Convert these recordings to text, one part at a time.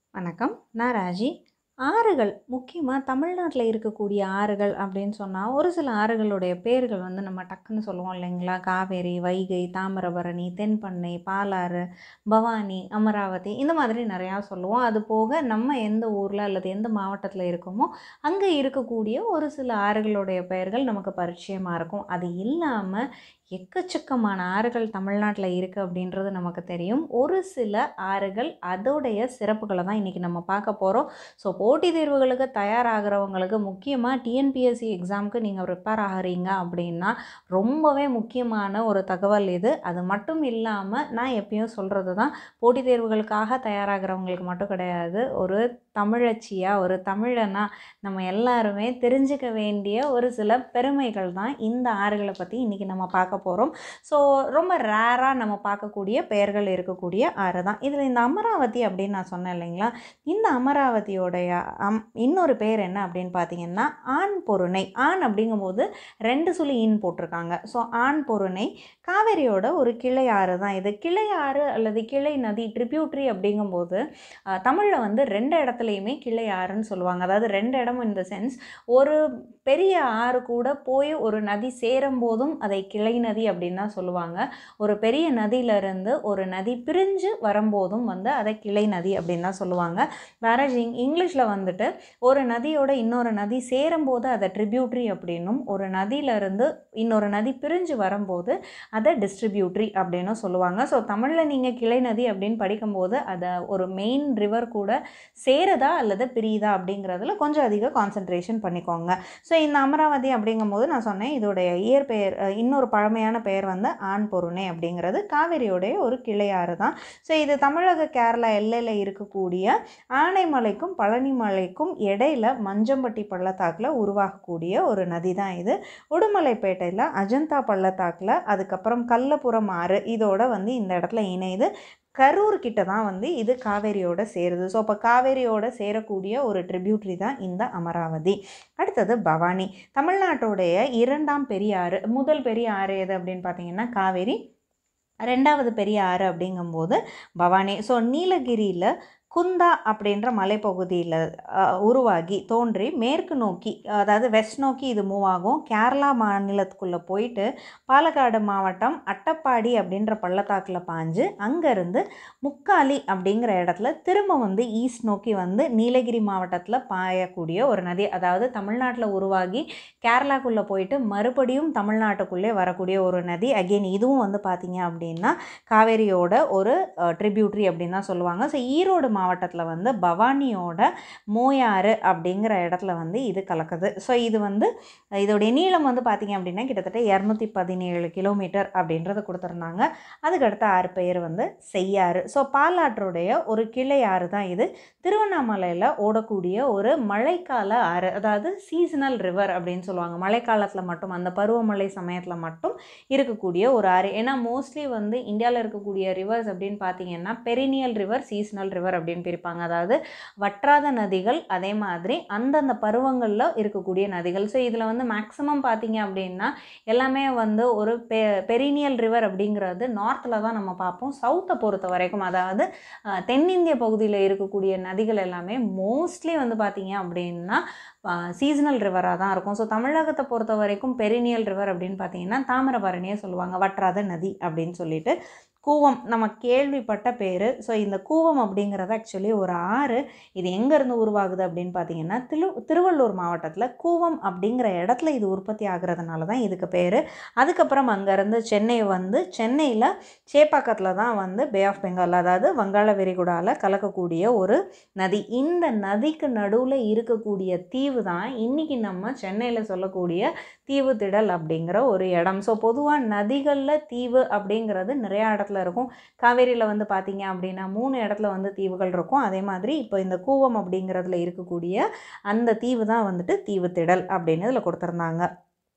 வணக்கம் நான் ராஜி ஆறுகள் முக்கியமாக தமிழ்நாட்டில் இருக்கக்கூடிய ஆறுகள் அப்படின்னு சொன்னால் ஒரு சில ஆறுகளுடைய பேர்கள் வந்து நம்ம டக்குன்னு சொல்லுவோம் இல்லைங்களா காவேரி வைகை தாமிரபரணி தென்பண்ணை பாலாறு பவானி அமராவதி இந்த மாதிரி நிறையா சொல்லுவோம் அது போக நம்ம எந்த ஊரில் அல்லது எந்த மாவட்டத்தில் இருக்கோமோ அங்கே இருக்கக்கூடிய ஒரு சில ஆறுகளுடைய பெயர்கள் நமக்கு பரிச்சயமாக இருக்கும் அது இல்லாமல் எக்கச்சக்கமான ஆறுகள் தமிழ்நாட்டில் இருக்குது அப்படின்றது நமக்கு தெரியும் ஒரு சில ஆறுகள் அதோடைய சிறப்புகளை தான் இன்றைக்கி நம்ம பார்க்க போகிறோம் ஸோ போட்டித் தேர்வுகளுக்கு தயாராகிறவங்களுக்கு முக்கியமாக டிஎன்பிஎஸ்சி எக்ஸாமுக்கு நீங்கள் ப்ரிப்பேர் ஆகிறீங்க அப்படின்னா ரொம்பவே முக்கியமான ஒரு தகவல் இது அது மட்டும் இல்லாமல் நான் எப்பயும் சொல்கிறது தான் போட்டித் தேர்வுகளுக்காக தயாராகிறவங்களுக்கு மட்டும் கிடையாது ஒரு தமிழச்சியாக ஒரு தமிழனா நம்ம எல்லாருமே தெரிஞ்சுக்க வேண்டிய ஒரு சில பெருமைகள் தான் இந்த ஆறுகளை பற்றி இன்றைக்கி நம்ம பார்க்க போகிறோம் ஸோ ரொம்ப ரேராக நம்ம பார்க்கக்கூடிய பெயர்கள் இருக்கக்கூடிய ஆறு தான் இதில் இந்த அமராவதி அப்படின்னு நான் சொன்னேன் இல்லைங்களா இந்த அமராவதியோடைய அம் இன்னொரு பேர் என்ன அப்படின்னு பார்த்தீங்கன்னா ஆண் பொருணை ஆண் அப்படிங்கும்போது ரெண்டு சுழி இன் போட்டிருக்காங்க ஸோ ஆண் பொருணை காவேரியோட ஒரு கிளை ஆறு தான் இது கிளை ஆறு அல்லது கிளை நதி ட்ரிபியூட்ரி அப்படிங்கும்போது தமிழில் வந்து ரெண்டு இடத்துலையுமே கிளை ஆறுன்னு சொல்லுவாங்க அதாவது ரெண்டு இடம் இந்த சென்ஸ் ஒரு பெரிய ஆறு கூட போய் ஒரு நதி சேரும் போதும் அதை கிளை நதி அப்படின்னு தான் சொல்லுவாங்க ஒரு பெரிய நதியிலிருந்து ஒரு நதி பிரிஞ்சு வரும்போதும் வந்து அதை கிளை நதி அப்படின்னு தான் சொல்லுவாங்க வேற இங் இங்கிலீஷில் வந்துட்டு ஒரு நதியோட இன்னொரு நதி சேரும்போது அதை ட்ரிபியூட்ரி அப்படின்னும் ஒரு நதியிலிருந்து இன்னொரு நதி பிரிஞ்சு வரும்போது அதை டிஸ்ட்ரிபியூட்ரி அப்படின்னு சொல்லுவாங்க ஸோ தமிழில் நீங்கள் கிளை நதி அப்படின்னு படிக்கும்போது அதை ஒரு மெயின் ரிவர் கூட சேருதா அல்லது பிரியுதா அப்படிங்கிறதுல கொஞ்சம் அதிக கான்சன்ட்ரேஷன் பண்ணிக்கோங்க ஸோ இந்த அமராவதி அப்படிங்கும்போது நான் சொன்னேன் இதோடைய இயற்பெயர் அஹ், இன்னொரு பழமையான பெயர் வந்து ஆண் பொருணை அப்படிங்கிறது காவிரியோடைய ஒரு கிளையாறு தான் ஸோ இது தமிழக கேரளா எல்லையில் இருக்கக்கூடிய ஆனைமலைக்கும் பழனிமலைக்கும் இடையில மஞ்சம்பட்டி பள்ளத்தாக்கில் உருவாகக்கூடிய ஒரு நதி தான் இது உடுமலைப்பேட்டையில் அஜந்தா பள்ளத்தாக்கில் அதுக்கப்புறம் கல்லபுரம் ஆறு இதோட வந்து இந்த இடத்துல இணையுது கரூர் கிட்ட தான் வந்து இது காவேரியோட சேருது ஸோ அப்போ காவேரியோட சேரக்கூடிய ஒரு ட்ரிபியூட்ரி தான் இந்த அமராவதி அடுத்தது பவானி தமிழ்நாட்டுடைய இரண்டாம் பெரிய ஆறு முதல் பெரிய ஆறு எது அப்படின்னு பார்த்தீங்கன்னா காவேரி ரெண்டாவது பெரிய ஆறு அப்படிங்கும்போது பவானி ஸோ நீலகிரியில் குந்தா அப்படின்ற மலைப்பகுதியில் உருவாகி தோன்றி மேற்கு நோக்கி அதாவது வெஸ்ட் நோக்கி இது மூவ் ஆகும் கேரளா மாநிலத்துக்குள்ளே போயிட்டு பாலக்காடு மாவட்டம் அட்டப்பாடி அப்படின்ற பள்ளத்தாக்கில் பாஞ்சு அங்கேருந்து முக்காலி அப்படிங்கிற இடத்துல திரும்ப வந்து ஈஸ்ட் நோக்கி வந்து நீலகிரி மாவட்டத்தில் பாயக்கூடிய ஒரு நதி அதாவது தமிழ்நாட்டில் உருவாகி கேரளாக்குள்ளே போயிட்டு மறுபடியும் தமிழ்நாட்டுக்குள்ளே வரக்கூடிய ஒரு நதி அகெயின் இதுவும் வந்து பார்த்திங்க அப்படின்னா காவேரியோட ஒரு ட்ரிபியூட்ரி அப்படின்னு தான் சொல்லுவாங்க ஸோ ஈரோடு மாவட்டத்தில் வந்து பவானியோட மோயாறு அப்படிங்கிற இடத்துல வந்து இது கலக்குது ஸோ இது வந்து இதோடைய நீளம் வந்து பார்த்திங்க அப்படின்னா கிட்டத்தட்ட இரநூத்தி பதினேழு கிலோமீட்டர் அப்படின்றத கொடுத்துருந்தாங்க அதுக்கடுத்த ஆறு பெயர் வந்து செய்யாறு ஸோ பாலாற்றுடைய ஒரு கிளை ஆறு தான் இது திருவண்ணாமலையில் ஓடக்கூடிய ஒரு மழைக்கால ஆறு அதாவது சீசனல் ரிவர் அப்படின்னு சொல்லுவாங்க மழைக்காலத்தில் மட்டும் அந்த பருவமழை சமயத்தில் மட்டும் இருக்கக்கூடிய ஒரு ஆறு ஏன்னா மோஸ்ட்லி வந்து இந்தியாவில் இருக்கக்கூடிய ரிவர்ஸ் அப்படின்னு பார்த்தீங்கன்னா பெரினியல் ரிவர் சீசனல் ரிவர் அப்படின்னு பிரிப்பாங்க அதாவது வற்றாத நதிகள் அதே மாதிரி அந்தந்த பருவங்களில் இருக்கக்கூடிய நதிகள் ஸோ இதில் வந்து மேக்ஸிமம் பார்த்தீங்க அப்படின்னா எல்லாமே வந்து ஒரு பெ பெரினியல் ரிவர் அப்படிங்கிறது நார்த்தில் தான் நம்ம பார்ப்போம் சவுத்தை பொறுத்த வரைக்கும் அதாவது அஹ், தென்னிந்திய பகுதியில் இருக்கக்கூடிய நதிகள் எல்லாமே மோஸ்ட்லி வந்து பார்த்தீங்க அப்படின்னா சீசனல் ரிவராக தான் இருக்கும் ஸோ தமிழகத்தை பொறுத்த வரைக்கும் பெரினியல் ரிவர் அப்படின்னு பார்த்தீங்கன்னா தாமிரபரணியே சொல்லுவாங்க வற்றாத நதி அப்படின்னு சொல்லிட்டு கூவம் நம்ம கேள்விப்பட்ட பேர் ஸோ இந்த கூவம் அப்படிங்கிறது ஆக்சுவலி ஒரு ஆறு இது எங்கேருந்து உருவாகுது அப்படின்னு பார்த்தீங்கன்னா திரு திருவள்ளூர் மாவட்டத்தில் கூவம் அப்படிங்கிற இடத்துல இது உற்பத்தி ஆகுறதுனால தான் இதுக்கு பேர் அதுக்கப்புறம் அங்கேருந்து சென்னை வந்து சென்னையில் சேப்பாக்கத்தில் தான் வந்து பே ஆஃப் பெங்கால் அதாவது வங்காள விரிகுடாவில் கலக்கக்கூடிய ஒரு நதி இந்த நதிக்கு நடுவில் இருக்கக்கூடிய தீவு தான் இன்றைக்கி நம்ம சென்னையில் சொல்லக்கூடிய தீவு திடல் அப்படிங்கிற ஒரு இடம் ஸோ பொதுவாக நதிகளில் தீவு அப்படிங்கிறது நிறையா இடத்துல இருக்கும் காவேரியில் வந்து பார்த்தீங்க அப்படின்னா மூணு இடத்துல வந்து தீவுகள் இருக்கும் அதே மாதிரி இப்போ இந்த கூவம் அப்படிங்கிறதுல இருக்கக்கூடிய அந்த தீவு தான் வந்துட்டு தீவு திடல் அப்படின்னு இதில் கொடுத்துருந்தாங்க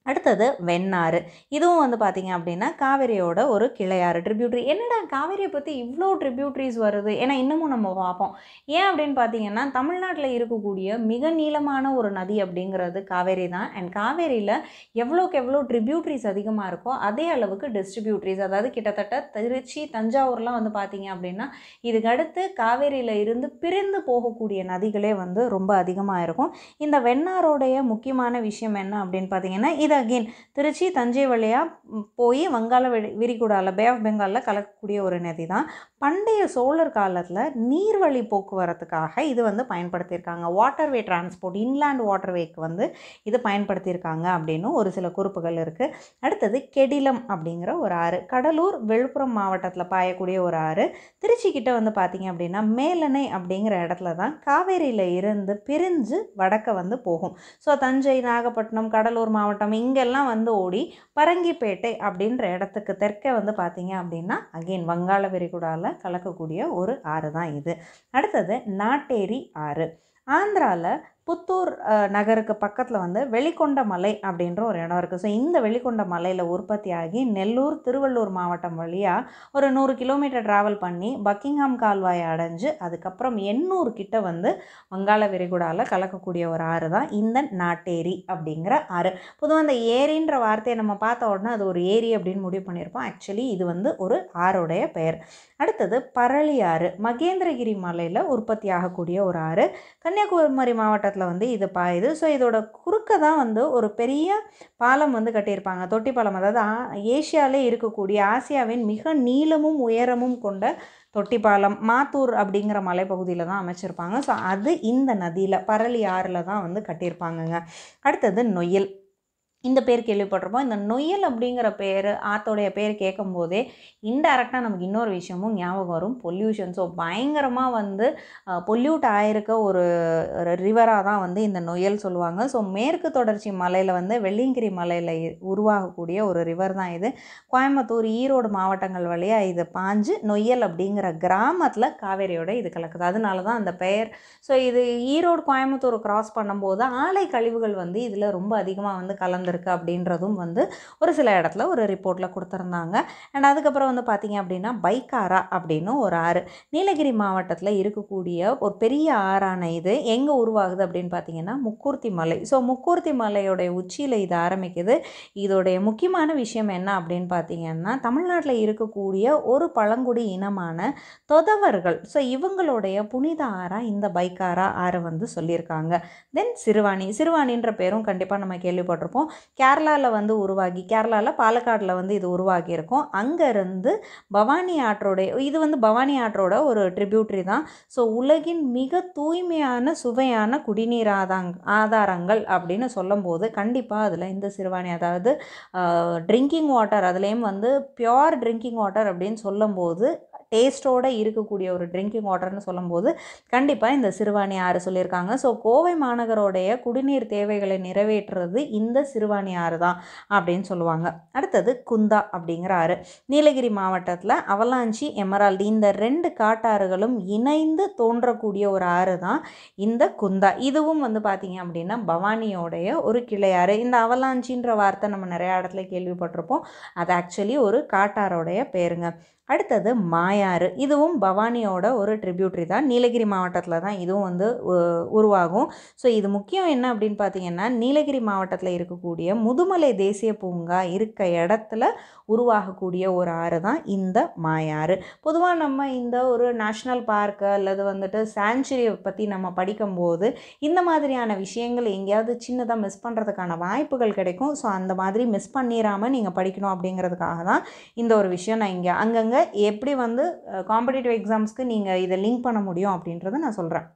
அடுத்தது வெண்ணாறு இதுவும் வந்து பார்த்திங்க அப்படின்னா காவேரியோட ஒரு கிளையாறு ட்ரிபியூட்ரி என்னடா காவேரியை பற்றி இவ்வளோ ட்ரிபியூட்ரிஸ் வருது ஏன்னா இன்னமும் நம்ம பார்ப்போம் ஏன் அப்படின்னு பார்த்தீங்கன்னா தமிழ்நாட்டில் இருக்கக்கூடிய மிக நீளமான ஒரு நதி அப்படிங்கிறது காவேரி தான் அண்ட் காவேரியில் எவ்வளோக்கு எவ்வளோ ட்ரிபியூட்ரிஸ் அதிகமாக இருக்கோ அதே அளவுக்கு டிஸ்ட்ரிபியூட்ரிஸ் அதாவது கிட்டத்தட்ட திருச்சி தஞ்சாவூர்லாம் வந்து பார்த்திங்க அப்படின்னா இதுக்கு அடுத்து காவேரியில் இருந்து பிரிந்து போகக்கூடிய நதிகளே வந்து ரொம்ப அதிகமாக இருக்கும் இந்த வெண்ணாரோடைய முக்கியமான விஷயம் என்ன அப்படின்னு பார்த்தீங்கன்னா இது அகெயின் திருச்சி தஞ்சை வழியாக போய் வங்காள விரி விரிகுடாவில் பே ஆஃப் பெங்காலில் கலக்கக்கூடிய ஒரு நதி தான் பண்டைய சோழர் காலத்தில் நீர்வழி போக்குவரத்துக்காக இது வந்து பயன்படுத்தியிருக்காங்க வாட்டர்வே டிரான்ஸ்போர்ட் இன்லேண்ட் வாட்டர்வேக்கு வந்து இது பயன்படுத்தியிருக்காங்க அப்படின்னு ஒரு சில குறிப்புகள் இருக்குது அடுத்தது கெடிலம் அப்படிங்கிற ஒரு ஆறு கடலூர் விழுப்புரம் மாவட்டத்தில் பாயக்கூடிய ஒரு ஆறு திருச்சி கிட்ட வந்து பார்த்திங்க அப்படின்னா மேலணை அப்படிங்கிற இடத்துல தான் காவேரியில் இருந்து பிரிஞ்சு வடக்க வந்து போகும் ஸோ தஞ்சை நாகப்பட்டினம் கடலூர் மாவட்டம் இங்கெல்லாம் வந்து ஓடி பரங்கிப்பேட்டை அப்படின்ற இடத்துக்கு தெற்கே வந்து பார்த்திங்க அப்படின்னா அகெயின் வங்காள விரிகுடாவில் கலக்கக்கூடிய ஒரு ஆறு தான் இது அடுத்தது நாட்டேரி ஆறு ஆந்திராவில் புத்தூர் அஹ், நகருக்கு பக்கத்தில் வந்து வெளிக்கொண்ட மலை அப்படின்ற ஒரு இடம் இருக்குது ஸோ இந்த வெளிக்கொண்ட மலையில் உற்பத்தி ஆகி நெல்லூர் திருவள்ளூர் மாவட்டம் வழியாக ஒரு நூறு கிலோமீட்டர் ட்ராவல் பண்ணி பக்கிங்ஹாம் கால்வாயை அடைஞ்சு அதுக்கப்புறம் எண்ணூறு கிட்ட வந்து வங்காள விரிகுடாவில் கலக்கக்கூடிய ஒரு ஆறு தான் இந்த நாட்டேரி அப்படிங்கிற ஆறு பொதுவாக அந்த ஏரின்ற வார்த்தையை நம்ம பார்த்த உடனே அது ஒரு ஏரி அப்படின்னு முடிவு பண்ணியிருப்போம் ஆக்சுவலி இது வந்து ஒரு ஆறுடைய பெயர் அடுத்தது பரளி ஆறு மகேந்திரகிரி மலையில் உற்பத்தி ஆகக்கூடிய ஒரு ஆறு கன்னியாகுமரி மாவட்டத்தில் வந்து இது பாயுது ஸோ இதோட குறுக்க தான் வந்து ஒரு பெரிய பாலம் வந்து கட்டியிருப்பாங்க தொட்டி பாலம் அதாவது ஆ- ஏசியாலே இருக்கக்கூடிய ஆசியாவின் மிக நீளமும் உயரமும் கொண்ட தொட்டி பாலம் மாத்தூர் அப்படிங்கிற மலைப்பகுதியில் தான் அமைச்சிருப்பாங்க ஸோ அது இந்த நதியில் பரளி ஆறில் தான் வந்து கட்டியிருப்பாங்கங்க அடுத்தது நொய்யல் இந்த பேர் கேள்விப்பட்டிருப்போம் இந்த நொய்யல் அப்படிங்கிற பேர் ஆத்தோடைய பேர் கேட்கும்போதே இன்டெரக்டாக நமக்கு இன்னொரு விஷயமும் ஞாபகம் வரும் பொல்யூஷன் ஸோ பயங்கரமாக வந்து பொல்யூட் ஆயிருக்க ஒரு ரிவராக தான் வந்து இந்த நொய்யல் சொல்லுவாங்க ஸோ மேற்கு தொடர்ச்சி மலையில் வந்து வெள்ளியங்கிரி மலையில் உருவாகக்கூடிய ஒரு ரிவர் தான் இது கோயம்புத்தூர் ஈரோடு மாவட்டங்கள் வழியாக இது பாஞ்சு நொய்யல் அப்படிங்கிற கிராமத்தில் காவேரியோட இது கலக்குது அதனால தான் அந்த பெயர் ஸோ இது ஈரோடு கோயம்புத்தூர் கிராஸ் பண்ணும்போது ஆலை கழிவுகள் வந்து இதில் ரொம்ப அதிகமாக வந்து கலந்துருக்கு அப்படின்றதும் வந்து ஒரு சில இடத்துல ஒரு ரிப்போர்ட்டில் கொடுத்துருந்தாங்க அண்ட் அதுக்கப்புறம் வந்து பார்த்திங்க அப்படின்னா பைக்காரா அப்படின்னு ஒரு ஆறு நீலகிரி மாவட்டத்தில் இருக்கக்கூடிய ஒரு பெரிய ஆறான இது எங்கே உருவாகுது அப்படின்னு பார்த்தீங்கன்னா முக்கூர்த்தி மலை ஸோ முக்கூர்த்தி மலையோடைய உச்சியில் இது ஆரம்பிக்குது இதோடைய முக்கியமான விஷயம் என்ன அப்படின்னு பார்த்தீங்கன்னா தமிழ்நாட்டில் இருக்கக்கூடிய ஒரு பழங்குடி இனமான தொதவர்கள் ஸோ இவங்களுடைய புனித ஆறா இந்த பைக்காரா ஆறை வந்து சொல்லியிருக்காங்க தென் சிறுவாணி சிறுவாணின்ற பேரும் கண்டிப்பாக நம்ம கேள்விப்பட்டிருப்போம் கேரளாவில் வந்து உருவாகி கேரளாவில் பாலக்காடில் வந்து இது உருவாகி இருக்கும் அங்கேருந்து பவானி ஆற்றோடைய இது வந்து பவானி ஆற்றோட ஒரு ட்ரிபியூட்ரி தான் ஸோ உலகின் மிக தூய்மையான சுவையான குடிநீர் ஆதாங் ஆதாரங்கள் அப்படின்னு சொல்லும்போது கண்டிப்பாக அதில் இந்த சிறுவாணி அதாவது ட்ரிங்கிங் வாட்டர் அதுலேயும் வந்து பியோர் ட்ரிங்கிங் வாட்டர் அப்படின்னு சொல்லும்போது டேஸ்ட்டோடு இருக்கக்கூடிய ஒரு ட்ரிங்கிங் வாட்டர்னு சொல்லும்போது கண்டிப்பாக இந்த சிறுவாணி ஆறு சொல்லியிருக்காங்க ஸோ கோவை மாநகரோடைய குடிநீர் தேவைகளை நிறைவேற்றுறது இந்த சிறுவாணி ஆறு தான் அப்படின்னு சொல்லுவாங்க அடுத்தது குந்தா அப்படிங்கிற ஆறு நீலகிரி மாவட்டத்தில் அவலாஞ்சி எமரால்டு இந்த ரெண்டு காட்டாறுகளும் இணைந்து தோன்றக்கூடிய ஒரு ஆறு தான் இந்த குந்தா இதுவும் வந்து பார்த்திங்க அப்படின்னா பவானியோடைய ஒரு கிளையாறு இந்த அவலாஞ்சின்ற வார்த்தை நம்ம நிறைய இடத்துல கேள்விப்பட்டிருப்போம் அது ஆக்சுவலி ஒரு காட்டாரோடைய பேருங்க அடுத்தது மாயாறு இதுவும் பவானியோட ஒரு ட்ரிபியூட்ரி தான் நீலகிரி மாவட்டத்தில் தான் இதுவும் வந்து உ- உருவாகும் ஸோ இது முக்கியம் என்ன அப்படின்னு பார்த்தீங்கன்னா நீலகிரி மாவட்டத்தில் இருக்கக்கூடிய முதுமலை தேசிய பூங்கா இருக்க இடத்துல உருவாகக்கூடிய ஒரு ஆறு தான் இந்த மாயாறு பொதுவாக நம்ம இந்த ஒரு நேஷ்னல் பார்க்கு அல்லது வந்துட்டு சாங்சுரியை பற்றி நம்ம படிக்கும்போது இந்த மாதிரியான விஷயங்கள் எங்கேயாவது சின்னதாக மிஸ் பண்ணுறதுக்கான வாய்ப்புகள் கிடைக்கும் ஸோ அந்த மாதிரி மிஸ் பண்ணிடாமல் நீங்கள் படிக்கணும் அப்படிங்கிறதுக்காக தான் இந்த ஒரு விஷயம் நான் இங்கே அங்கங்கே எப்படி வந்து காம்படிட்டிவ் எக்ஸாம்ஸ்க்கு நீங்கள் இதை லிங்க் பண்ண முடியும் அப்படின்றத நான் சொல்கிறேன்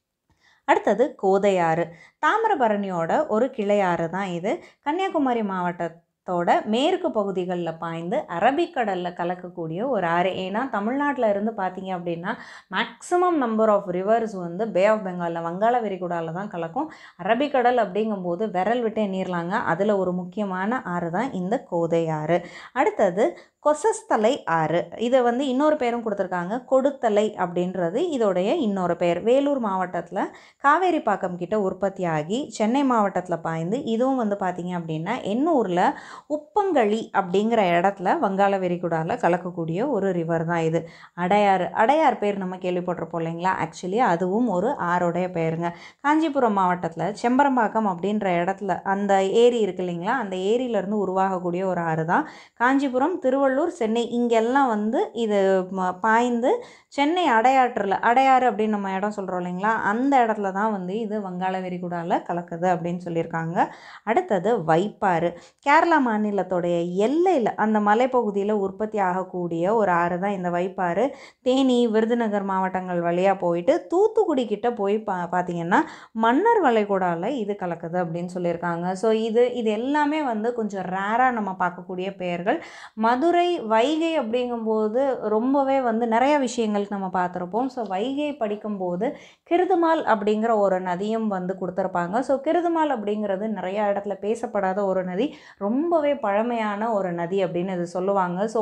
அடுத்தது கோதையாறு தாமிரபரணியோட ஒரு கிளையாறு தான் இது கன்னியாகுமரி மாவட்டத்தோட மேற்கு பகுதிகளில் பாய்ந்து அரபிக்கடலில் கலக்கக்கூடிய ஒரு ஆறு ஏன்னா தமிழ்நாட்டில் இருந்து பார்த்தீங்க அப்படின்னா மேக்ஸிமம் நம்பர் ஆஃப் ரிவர்ஸ் வந்து பே ஆஃப் பெங்காலில் வங்காள விரிகுடாவில் தான் கலக்கும் அரபிக்கடல் அப்படிங்கும்போது விரல் விட்டு எண்ணிரலாங்க அதில் ஒரு முக்கியமான ஆறு தான் இந்த கோதை ஆறு அடுத்தது கொசஸ்தலை ஆறு இதை வந்து இன்னொரு பேரும் கொடுத்துருக்காங்க கொடுத்தலை அப்படின்றது இதோடைய இன்னொரு பேர் வேலூர் மாவட்டத்தில் காவேரிப்பாக்கம் கிட்ட உற்பத்தி ஆகி சென்னை மாவட்டத்தில் பாய்ந்து இதுவும் வந்து பார்த்திங்க அப்படின்னா எண்ணூரில் உப்பங்களி அப்படிங்கிற இடத்துல வங்காள விரிகுடாவில் கலக்கக்கூடிய ஒரு ரிவர் தான் இது அடையாறு அடையார் பேர் நம்ம கேள்விப்பட்டிருப்போம் இல்லைங்களா ஆக்சுவலி அதுவும் ஒரு ஆறுடைய பேருங்க காஞ்சிபுரம் மாவட்டத்தில் செம்பரம்பாக்கம் அப்படின்ற இடத்துல அந்த ஏரி இருக்கு இல்லைங்களா அந்த ஏரியிலேருந்து உருவாகக்கூடிய ஒரு ஆறு தான் காஞ்சிபுரம் திருவள்ளூர் சென்னை இங்கெல்லாம் வந்து இது ம- பாய்ந்து சென்னை அடையாற்றில் அடையாறு அப்படின்னு நம்ம இடம் சொல்கிறோம் இல்லைங்களா அந்த இடத்துல தான் வந்து இது வங்காள விரிகுடாவில் கலக்குது அப்படின்னு சொல்லியிருக்காங்க அடுத்தது வைப்பாறு கேரளா மாநிலத்தோடைய எல்லையில் அந்த மலைப்பகுதியில் உற்பத்தி ஆகக்கூடிய ஒரு ஆறு தான் இந்த வைப்பாறு தேனி விருதுநகர் மாவட்டங்கள் வழியாக போயிட்டு தூத்துக்குடி கிட்ட போய் பா பார்த்தீங்கன்னா மன்னர் வளைகுடாவில் இது கலக்குது அப்படின்னு சொல்லியிருக்காங்க ஸோ இது இது எல்லாமே வந்து கொஞ்சம் ரேராக நம்ம பார்க்கக்கூடிய பெயர்கள் மதுரை வைகை அப்படிங்கும்போது ரொம்பவே வந்து நிறைய விஷயங்களுக்கு நம்ம பார்த்துருப்போம் ஸோ வைகை படிக்கும்போது கிருதுமால் அப்படிங்கிற ஒரு நதியும் வந்து கொடுத்துருப்பாங்க ஸோ கிருதுமால் அப்படிங்கிறது நிறைய இடத்துல பேசப்படாத ஒரு நதி ரொம்பவே பழமையான ஒரு நதி அப்படின்னு இது சொல்லுவாங்க ஸோ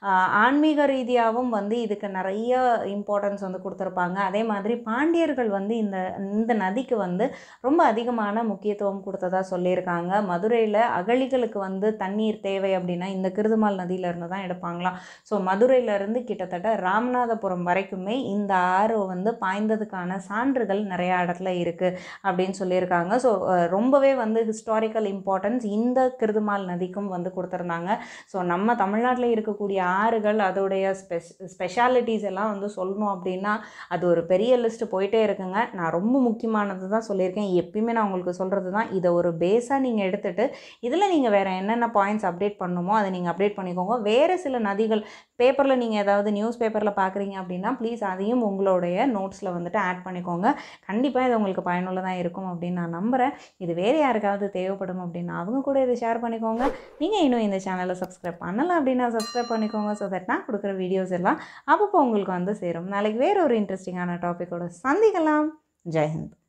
ஆன்மீக ரீதியாகவும் வந்து இதுக்கு நிறைய இம்பார்ட்டன்ஸ் வந்து கொடுத்துருப்பாங்க அதே மாதிரி பாண்டியர்கள் வந்து இந்த இந்த நதிக்கு வந்து ரொம்ப அதிகமான முக்கியத்துவம் கொடுத்ததா சொல்லியிருக்காங்க மதுரையில் அகழிகளுக்கு வந்து தண்ணீர் தேவை அப்படின்னா இந்த கிருதுமால் நதியிலேருந்து தான் எடுப்பாங்களாம் ஸோ மதுரையிலேருந்து கிட்டத்தட்ட ராமநாதபுரம் வரைக்குமே இந்த ஆறு வந்து பாய்ந்ததுக்கான சான்றுகள் நிறையா இடத்துல இருக்குது அப்படின்னு சொல்லியிருக்காங்க ஸோ ரொம்பவே வந்து ஹிஸ்டாரிக்கல் இம்பார்ட்டன்ஸ் இந்த கிருதுமால் நதிக்கும் வந்து கொடுத்துருந்தாங்க ஸோ நம்ம தமிழ்நாட்டில் இருக்கக்கூடிய ஆறுகள் அதோடைய ஸ்பெஷ் ஸ்பெஷாலிட்டிஸ் எல்லாம் வந்து சொல்லணும் அப்படின்னா அது ஒரு பெரிய லிஸ்ட் போயிட்டே இருக்குங்க நான் ரொம்ப முக்கியமானது தான் சொல்லியிருக்கேன் எப்பயுமே நான் உங்களுக்கு சொல்கிறது தான் இதை ஒரு பேஸாக நீங்கள் எடுத்துகிட்டு இதில் நீங்கள் வேறு என்னென்ன பாயிண்ட்ஸ் அப்டேட் பண்ணணுமோ அதை நீங்கள் அப்டேட் பண்ணிக்கோங்க வேறு சில நதிகள் பேப்பரில் நீங்கள் ஏதாவது நியூஸ் பேப்பரில் பார்க்குறீங்க அப்படின்னா ப்ளீஸ் அதையும் உங்களுடைய நோட்ஸில் வந்துட்டு ஆட் பண்ணிக்கோங்க கண்டிப்பாக இது உங்களுக்கு பயனுள்ளதாக இருக்கும் அப்படின்னு நான் நம்புகிறேன் இது வேறு யாருக்காவது தேவைப்படும் அப்படின்னா அவங்க கூட இதை ஷேர் பண்ணிக்கோங்க நீங்கள் இன்னும் இந்த சேனலை சப்ஸ்கிரைப் பண்ணலை அப்படின்னா சப்ஸ்கிரைப் பண்ணிக்கோங்க ஸோ தட் நான் கொடுக்குற வீடியோஸ் எல்லாம் அப்பப்போ உங்களுக்கு வந்து சேரும் நாளைக்கு வேறு ஒரு இன்ட்ரெஸ்டிங்கான டாப்பிக்கோட சந்திக்கலாம் ஜெய்ஹிந்த்